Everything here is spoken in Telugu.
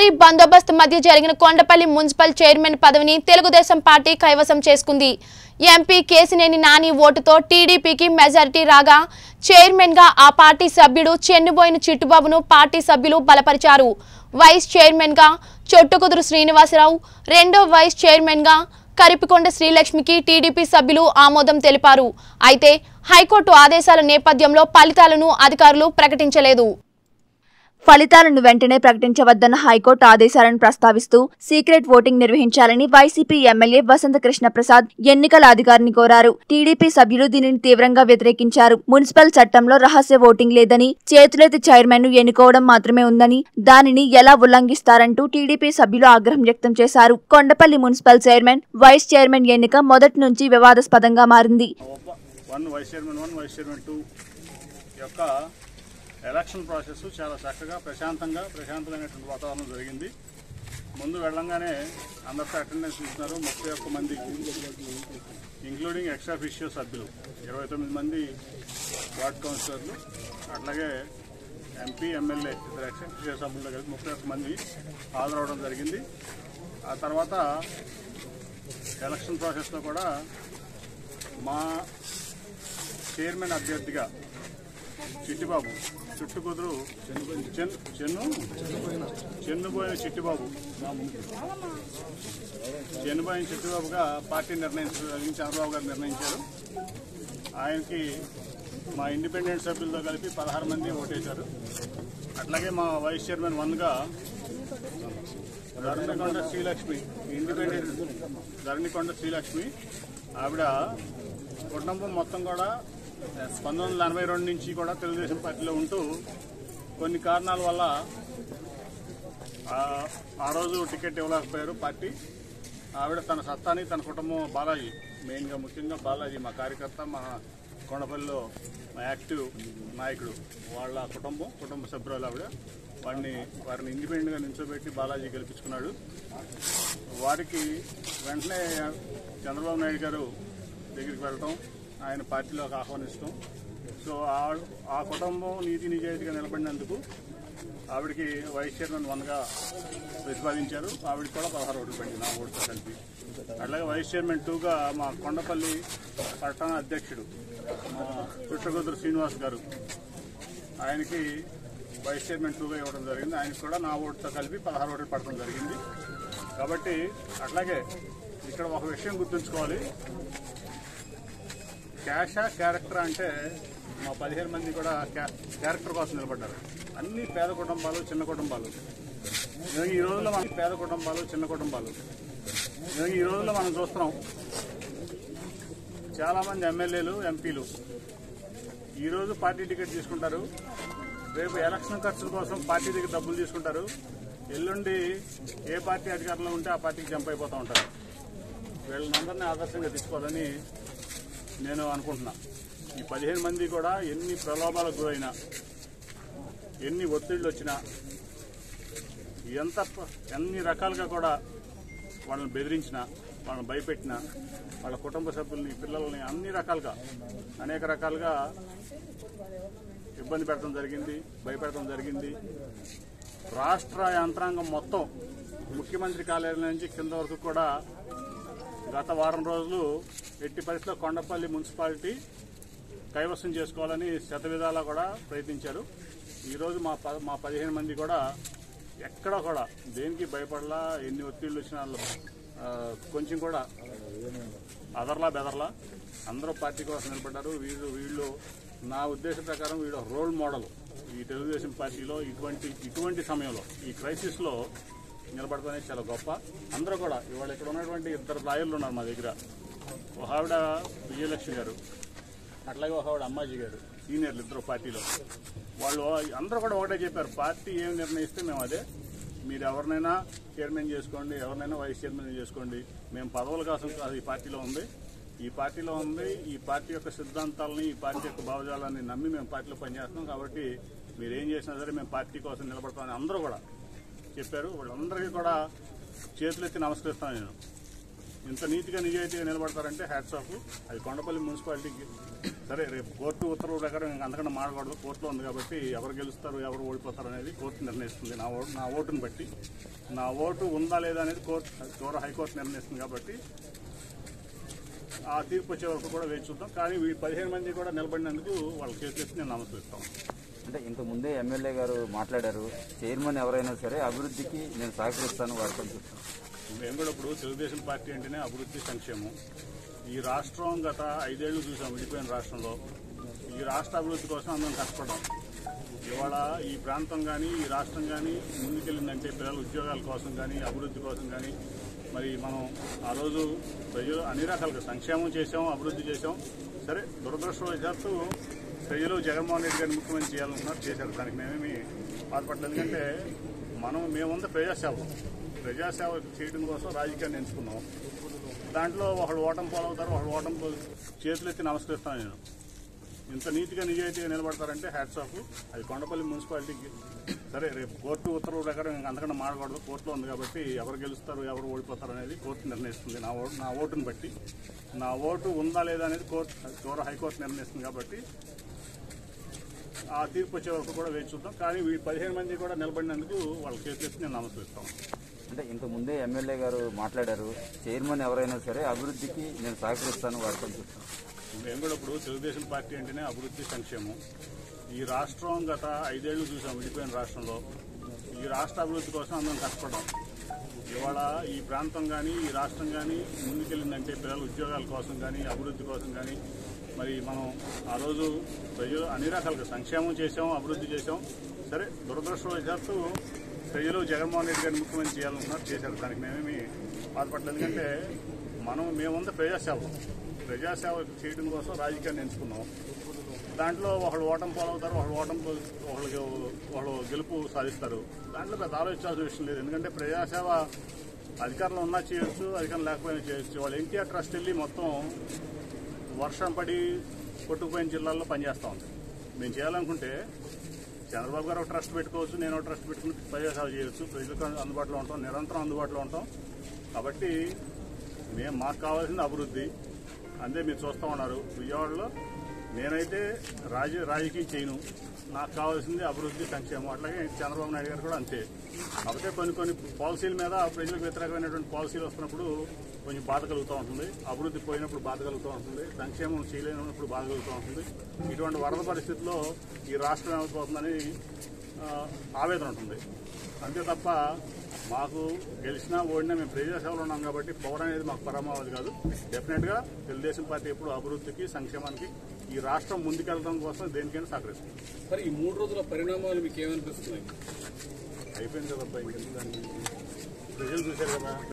భారీ బందోబస్తు మధ్య జరిగిన కొండపల్లి మున్సిపల్ చైర్మన్ పదవిని తెలుగుదేశం పార్టీ కైవసం చేసుకుంది ఎంపీ కేసినేని నాని ఓటుతో టీడీపీకి మెజారిటీ రాగా చైర్మన్గా ఆ పార్టీ సభ్యుడు చెన్నుబోయిన చిట్టుబాబును పార్టీ సభ్యులు బలపరిచారు వైస్ చైర్మన్గా చొట్టుకుదురు శ్రీనివాసరావు రెండో వైస్ చైర్మన్గా కరిపికొండ శ్రీలక్ష్మికి టీడీపీ సభ్యులు ఆమోదం తెలిపారు అయితే హైకోర్టు ఆదేశాల నేపథ్యంలో ఫలితాలను అధికారులు ప్రకటించలేదు ఫలితాలను వెంటనే ప్రకటించవద్దన్న హైకోర్టు ఆదేశాలను ప్రస్తావిస్తూ సీక్రెట్ ఓటింగ్ నిర్వహించాలని వైసీపీ ఎమ్మెల్యే వసంత కృష్ణ ప్రసాద్ ఎన్నికల అధికారిని కోరారు టీడీపీ సభ్యులు దీనిని తీవ్రంగా వ్యతిరేకించారు మున్సిపల్ చట్టంలో రహస్య ఓటింగ్ లేదని చేతులెత్తి చైర్మన్ ను ఎన్నుకోవడం మాత్రమే ఉందని దానిని ఎలా ఉల్లంఘిస్తారంటూ టీడీపీ సభ్యులు ఆగ్రహం వ్యక్తం చేశారు Kondapalli municipal chairman vice chairman ఎన్నిక మొదటి నుంచి వివాదాస్పదంగా మారింది one vice chairman one vice chairman two యొక్క ఎలక్షన్ ప్రాసెస్ చాలా చక్కగా ప్రశాంతంగా ప్రశాంతమైనటువంటి వాతావరణం జరిగింది ముందు వెళ్ళంగానే అందరితో అటెండెన్స్ ఇస్తున్నారు ముప్పై ఒక్క మంది ఇంక్లూడింగ్ ఎక్స్ అఫీషియల్ సభ్యులు ఇరవై తొమ్మిది మంది వార్డ్ కౌన్సిలర్లు అట్లాగే ఎంపీ ఎమ్మెల్యే ఇద్దరు ఎక్స్ అఫీషియల్ సభ్యులతో కలిపి ముప్పై ఒక్క మంది హాజరవడం జరిగింది ఆ తర్వాత ఎలక్షన్ ప్రాసెస్లో కూడా మా చైర్మన్ అభ్యర్థిగా చిట్టిబాబు చుట్టుకుదురు చెన్ను చెన్ను చెన్నుబోయిన చిట్టిబాబు చెన్నుబోయిన చిట్టిబాబుగా పార్టీ నిర్ణయించడం చంద్రబాబు గారు నిర్ణయించారు ఆయనకి మా ఇండిపెండెంట్ సభ్యులతో కలిపి పదహారు మంది ఓటేశారు అట్లాగే మా వైస్ చైర్మన్ వన్గా ధరణికొండ శ్రీలక్ష్మి ఇండిపెండెంట్ ధరణికొండ శ్రీలక్ష్మి ఆవిడ కుటుంబం మొత్తం కూడా పంతొమ్మిది వందల ఎనభై రెండు నుంచి కూడా తెలుగుదేశం పార్టీలో ఉంటూ కొన్ని కారణాల వల్ల ఆ- ఆ రోజు టికెట్ ఇవ్వలేకపోయారు పార్టీ ఆవిడ తన సత్తాని తన కుటుంబం బాలాజీ మెయిన్గా ముఖ్యంగా బాలాజీ మా కార్యకర్త మా కొండపల్లిలో మా యాక్టివ్ నాయకుడు వాళ్ళ కుటుంబం కుటుంబ సభ్యురాలు ఆవిడ వాడిని వారిని ఇండిపెండెంట్గా నిల్చోబెట్టి బాలాజీ గెలిపించుకున్నాడు వారికి వెంటనే చంద్రబాబు నాయుడు గారు దగ్గరికి వెళ్ళటం ఆయన పార్టీలోకి ఆహ్వానిస్తాం సో ఆ- ఆ కుటుంబం నీతి నిజాయితీగా నిలబడినందుకు ఆవిడకి వైస్ చైర్మన్ వన్గా ప్రతిపాదించారు ఆవిడకి కూడా పదహారు ఓట్లు పడింది నా ఓటుతో కలిపి అట్లాగే వైస్ చైర్మన్ టూగా మా కొండపల్లి పట్టణ అధ్యక్షుడు మా పుట్టగొద్దురు శ్రీనివాస్ గారు ఆయనకి వైస్ చైర్మన్ టూగా ఇవ్వడం జరిగింది ఆయనకి కూడా నా ఓటుతో కలిపి పదహారు ఓట్లు పడటం జరిగింది కాబట్టి అట్లాగే ఇక్కడ ఒక విషయం గుర్తుంచుకోవాలి క్యాషా క్యారెక్టర్ అంటే మా పదిహేను మంది కూడా క్యా- క్యారెక్టర్ కోసం నిలబడ్డారు అన్ని పేద కుటుంబాలు చిన్న కుటుంబాలు నిజంగా ఈ రోజుల్లో మన పేద కుటుంబాలు చిన్న కుటుంబాలు నిజంగా ఈ రోజుల్లో మనం చూస్తున్నాం చాలా మంది ఎమ్మెల్యేలు ఎంపీలు ఈ రోజు పార్టీ టికెట్ తీసుకుంటారు రేపు ఎలక్షన్ ఖర్చుల కోసం పార్టీ దగ్గర డబ్బులు తీసుకుంటారు ఎల్లుండి ఏ పార్టీ అధికారంలో ఉంటే ఆ పార్టీకి జంప్ అయిపోతూ ఉంటారు వీళ్ళందరినీ ఆదర్శంగా తీసుకోవాలని నేను అనుకుంటున్నా ఈ పదిహేను మంది కూడా ఎన్ని ప్రలోభాలకు గురైనా ఎన్ని ఒత్తిళ్ళు వచ్చినా ఎంత ప- ఎన్ని రకాలుగా కూడా వాళ్ళని బెదిరించినా వాళ్ళని భయపెట్టినా వాళ్ళ కుటుంబ సభ్యుల్ని పిల్లల్ని అన్ని రకాలుగా అనేక రకాలుగా ఇబ్బంది పెట్టడం జరిగింది భయపెట్టడం జరిగింది రాష్ట్ర యంత్రాంగం మొత్తం ముఖ్యమంత్రి కార్యాలయం నుంచి కింద వరకు కూడా గత వారం రోజులు ఎట్టి పరిస్థితిలో కొండపల్లి మున్సిపాలిటీ కైవసం చేసుకోవాలని శతవిధాలా కూడా ప్రయత్నించారు ఈరోజు మా ప మా పదిహేను మంది కూడా ఎక్కడ కూడా దేనికి భయపడలా ఎన్ని ఒత్తిళ్ళు వచ్చినా వాళ్ళు, ఆ, కొంచెం కూడా అదర్లా బెదర్లా అందరూ పార్టీ కోసం నిలబడ్డారు వీళ్ళు వీళ్ళు నా ఉద్దేశం ప్రకారం వీళ్ళు రోల్ మోడల్ ఈ తెలుగుదేశం పార్టీలో ఇటువంటి ఇటువంటి సమయంలో ఈ క్రైసిస్లో నిలబడటం అనేది చాలా గొప్ప అందరూ కూడా ఇవాళ ఇక్కడ ఉన్నటువంటి ఇద్దరు లాయర్లు ఉన్నారు మా దగ్గర ఒక ఆవిడ విజయలక్ష్మి గారు అట్లాగే ఒక ఆవిడ అమ్మాజీ గారు సీనియర్లు ఇద్దరు పార్టీలో వాళ్ళు అందరూ కూడా ఒకటే చెప్పారు పార్టీ ఏం నిర్ణయిస్తే మేము అదే మీరు ఎవరినైనా చైర్మన్ చేసుకోండి ఎవరినైనా వైస్ చైర్మన్ చేసుకోండి మేము పదవుల కోసం కాదు ఈ పార్టీలో ఉంది ఈ పార్టీలో ఉంది ఈ పార్టీ యొక్క సిద్ధాంతాలని ఈ పార్టీ యొక్క భావజాలాన్ని నమ్మి మేము పార్టీలో పనిచేస్తున్నాం కాబట్టి మీరు ఏం చేసినా సరే మేము పార్టీ కోసం నిలబడతామని అందరూ కూడా చెప్పారు వాళ్ళందరికీ కూడా చేతులెత్తి నమస్కరిస్తాను నేను ఇంత నీతిగా నిజాయితీగా నిలబడతారంటే హ్యాట్స్ ఆఫ్ అది కొండపల్లి మున్సిపాలిటీకి సరే రేపు కోర్టు ఉత్తర్వుల ప్రకారం ఇంకా అంతకన్నా మాడకూడదు కోర్టులో ఉంది కాబట్టి ఎవరు గెలుస్తారు ఎవరు ఓడిపోతారు అనేది కోర్టు నిర్ణయిస్తుంది నా ఓటు నా ఓటుని బట్టి నా ఓటు ఉందా లేదా అనేది కోర్టు గౌరవ హైకోర్టు నిర్ణయిస్తుంది కాబట్టి ఆ తీర్పు వచ్చే వరకు కూడా వేచి చూద్దాం కానీ ఈ పదిహేను మంది కూడా నిలబడినందుకు వాళ్ళ చేతులు ఎత్తి నేను నమస్కరిస్తాను అంటే ఇంత ముందే ఎమ్మెల్యే గారు మాట్లాడారు చైర్మన్ ఎవరైనా సరే అభివృద్ధికి నేను సహకరిస్తాను వారికి అని చెప్తాను మేము కూడా ఇప్పుడు తెలుగుదేశం పార్టీ అంటేనే అభివృద్ధి సంక్షేమం ఈ రాష్ట్రం గత ఐదేళ్లు చూసాం విడిపోయిన రాష్ట్రంలో ఈ రాష్ట్ర అభివృద్ధి కోసం అందరం కష్టపడ్డాం ఇవాళ ఈ ప్రాంతం కానీ ఈ రాష్ట్రం కానీ ముందుకెళ్ళిందంటే పిల్లల ఉద్యోగాల కోసం కానీ అభివృద్ధి కోసం కానీ మరి మనం ఆ రోజు ప్రజలు అన్ని రకాలుగా సంక్షేమం చేసాం అభివృద్ధి చేసాం సరే దురదృష్టవశాత్తు ప్రజలు జగన్మోహన్ రెడ్డి గారిని ముఖ్యమంత్రి చేయాలనుకున్నారు చేశారు దానికి మేమేమి బాధపడలేదు ఎందుకంటే మనం మేముంది ప్రజాసేవ ప్రజాసేవ చేయడం కోసం రాజకీయాన్ని ఎంచుకున్నాం దాంట్లో ఒకళ్ళు ఓటం పాలవుతారు ఒకళ్ళు ఓటం చేతులెత్తి నమస్కరిస్తాను నేను ఇంత నీతిగా నిజాయితీగా నిలబడతారంటే హ్యాట్స్ ఆఫ్ అది కొండపల్లి మున్సిపాలిటీకి సరే రేపు కోర్టు ఉత్తర్వుల ప్రకారం ఇంకా అంతకన్నా మాడకూడదు కోర్టులో ఉంది కాబట్టి ఎవరు గెలుస్తారు ఎవరు ఓడిపోతారు అనేది కోర్టు నిర్ణయిస్తుంది నా ఓటు నా ఓటుని బట్టి నా ఓటు ఉందా లేదా అనేది కోర్టు గౌరవ హైకోర్టు నిర్ణయిస్తుంది కాబట్టి ఆ తీర్పు వచ్చే వరకు కూడా వేచి చూద్దాం కానీ ఈ పదిహేను మంది కూడా నిలబడినందుకు వాళ్ళ చేతులు ఎత్తి నేను నమస్కరిస్తాను అంటే ఇంత ముందే ఎమ్మెల్యే గారు మాట్లాడారు చైర్మన్ ఎవరైనా సరే అభివృద్ధికి నేను సహకరిస్తాను వారికి అని చెప్తాను మేము కూడా ఇప్పుడు తెలుగుదేశం పార్టీ అంటేనే అభివృద్ధి సంక్షేమం ఈ రాష్ట్రం గత ఐదేళ్లు చూసాం విడిపోయిన రాష్ట్రంలో ఈ రాష్ట్ర అభివృద్ధి కోసం అందరం కష్టపడ్డాం ఇవాళ ఈ ప్రాంతం కానీ ఈ రాష్ట్రం కానీ ముందుకెళ్ళిందంటే పిల్లల ఉద్యోగాల కోసం కానీ అభివృద్ధి కోసం కానీ మరి మనం ఆ రోజు ప్రజలు అన్ని రకాలుగా సంక్షేమం చేసాం అభివృద్ధి చేసాం సరే దురదృష్టవశాత్తు ప్రజలు జగన్మోహన్ రెడ్డి గారిని ముఖ్యమంత్రి చేయాలనుకున్నారు చేశారు దానికి మేమేమి బాధపడలేదు ఎందుకంటే మనం మేముంది ప్రజాసేవ ప్రజాసేవ చేయడం కోసం రాజకీయాన్ని ఎంచుకున్నాం దాంట్లో ఒకళ్ళు ఓటం పాలవుతారు ఒకళ్ళు ఓటం ఒకళ్ళు ఒకళ్ళు గెలుపు సాధిస్తారు దాంట్లో పెద్ద ఆలోచించాల్సిన విషయం లేదు ఎందుకంటే ప్రజాసేవ అధికారంలో ఉన్నా చేయొచ్చు అధికారం లేకపోయినా చేయొచ్చు వాళ్ళు ఎన్టీఆర్ ట్రస్ట్ వెళ్ళి మొత్తం వర్షం పడి కొట్టుకుపోయిన జిల్లాల్లో పనిచేస్తూ ఉంది మేము చేయాలనుకుంటే చంద్రబాబు గారు ఒక ట్రస్ట్ పెట్టుకోవచ్చు నేను ఒక ట్రస్ట్ పెట్టుకుని ప్రజాసేవ చేయొచ్చు ప్రజలకు అందుబాటులో ఉంటాం నిరంతరం అందుబాటులో ఉంటాం కాబట్టి మేము మాకు కావాల్సింది అభివృద్ధి అంతే మీరు చూస్తూ ఉన్నారు విజయవాడలో నేనైతే రాజ రాజకీయం చేయను నాకు కావాల్సింది అభివృద్ధి సంక్షేమం అట్లాగే చంద్రబాబు నాయుడు గారు కూడా అంతే కాకపోతే కొన్ని కొన్ని పాలసీల మీద ప్రజలకు వ్యతిరేకమైనటువంటి పాలసీలు వస్తున్నప్పుడు కొంచెం బాధ కలుగుతూ ఉంటుంది అభివృద్ధి పోయినప్పుడు బాధ కలుగుతూ ఉంటుంది సంక్షేమం చేయలేనప్పుడు బాధ కలుగుతూ ఉంటుంది ఇటువంటి వరద పరిస్థితుల్లో ఈ రాష్ట్రం ఏమైపోతుందని ఆ, ఆవేదన ఉంటుంది అంతే తప్ప మాకు గెలిచినా ఓడినా మేము ప్రజాసేవలో ఉన్నాం కాబట్టి పవర్ అనేది మాకు పరమావధి కాదు డెఫినెట్ గా తెలుగుదేశం పార్టీ ఎప్పుడు అభివృద్ధికి సంక్షేమానికి ఈ రాష్ట్రం ముందుకెళ్ళడం కోసం దేనికైనా సహకరిస్తుంది మరి ఈ మూడు రోజుల పరిణామాలు మీకు ఏమనిపిస్తున్నాయి అయిపోయింది కదా అబ్బాయి ఇంకెందుకు దాన్ని ప్రజలు చూశారు కదా